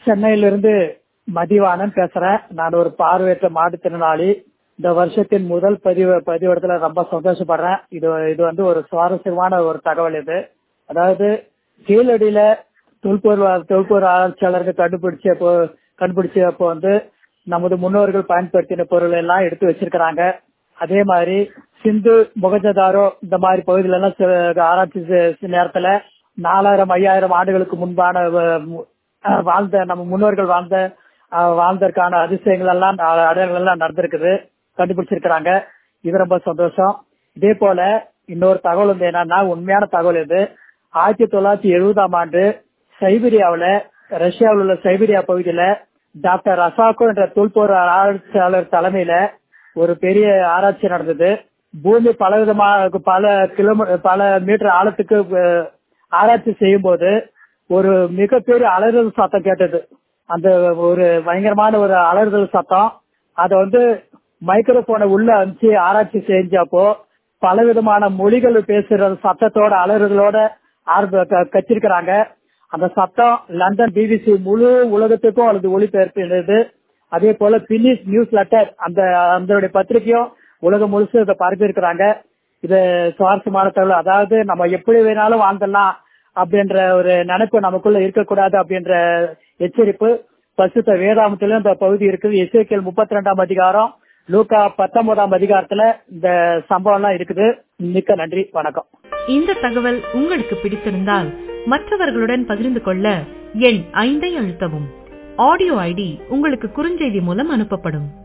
சென்னையிலிருந்து மதிவாணன் பேசுறேன் நான் ஒரு பார்வையற்ற மாற்றுத்திறனாளி இந்த வருஷத்தின் முதல் பதிவு பதிவிடத்துல ரொம்ப சந்தோஷப்படுறேன் இது இது வந்து ஒரு சுவாரஸ்யமான ஒரு தகவல் இது அதாவது கீழடியில தொல்பொருள் தொல்பொருள் ஆராய்ச்சியாளர்கள் கண்டுபிடிச்ச கண்டுபிடிச்சப்போ வந்து நமது முன்னோர்கள் பயன்படுத்தின பொருள் எல்லாம் எடுத்து வச்சிருக்கிறாங்க அதே மாதிரி சிந்து முகஜதாரோ இந்த மாதிரி பகுதியில எல்லாம் ஆராய்ச்சி நேரத்துல நாலாயிரம் ஐயாயிரம் ஆண்டுகளுக்கு முன்பான வாழ்ந்த நம்ம முன்னோர்கள் வாழ்ந்த வாழ்ந்ததற்கான அதிசயங்கள் எல்லாம் அடையாளங்கள் எல்லாம் நடந்திருக்குது கண்டுபிடிச்சிருக்கிறாங்க இது ரொம்ப சந்தோஷம் இதே போல இன்னொரு தகவல் வந்து என்னன்னா உண்மையான தகவல் இது ஆயிரத்தி தொள்ளாயிரத்தி எழுபதாம் ஆண்டு சைபீரியாவுல ரஷ்யாவில் உள்ள சைபீரியா பகுதியில டாக்டர் அசாக்கோ என்ற தொல்பொருள் ஆராய்ச்சியாளர் தலைமையில ஒரு பெரிய ஆராய்ச்சி நடந்தது பூமி பல விதமாக பல கிலோமீட்டர் பல மீட்டர் ஆழத்துக்கு ஆராய்ச்சி செய்யும் போது ஒரு மிகப்பெரிய அலறுதல் சத்தம் கேட்டது அந்த ஒரு பயங்கரமான ஒரு அலறுதல் சத்தம் அதை வந்து மைக்ரோபோனை உள்ள அனுப்பிச்சு ஆராய்ச்சி செஞ்சப்போ பல விதமான மொழிகள் பேசுற சத்தத்தோட அலறுதலோட கச்சிருக்கிறாங்க அந்த சத்தம் லண்டன் பிபிசி முழு உலகத்துக்கும் அல்லது ஒளிபெயர்ப்பினது அதே போல பினிஷ் நியூஸ் லெட்டர் அந்த அந்த பத்திரிகையும் உலகம் முழுசு இதை பரப்பி இருக்கிறாங்க இது சுவாரஸ்யமான தகவல் அதாவது நம்ம எப்படி வேணாலும் வாழ்ந்துடலாம் அப்படின்ற ஒரு நினைப்பு நமக்குள்ள இருக்கக்கூடாது அப்படின்ற எச்சரிப்பு பசுத்த வேதாமத்திலும் இந்த பகுதி இருக்குது இசைக்கியல் முப்பத்தி ரெண்டாம் அதிகாரம் லூக்கா பத்தொன்பதாம் அதிகாரத்துல இந்த சம்பவம் எல்லாம் இருக்குது மிக்க நன்றி வணக்கம் இந்த தகவல் உங்களுக்கு பிடித்திருந்தால் மற்றவர்களுடன் பகிர்ந்து கொள்ள எண் ஐந்தை அழுத்தவும் ஆடியோ ஐடி உங்களுக்கு குறுஞ்செய்தி மூலம் அனுப்பப்படும்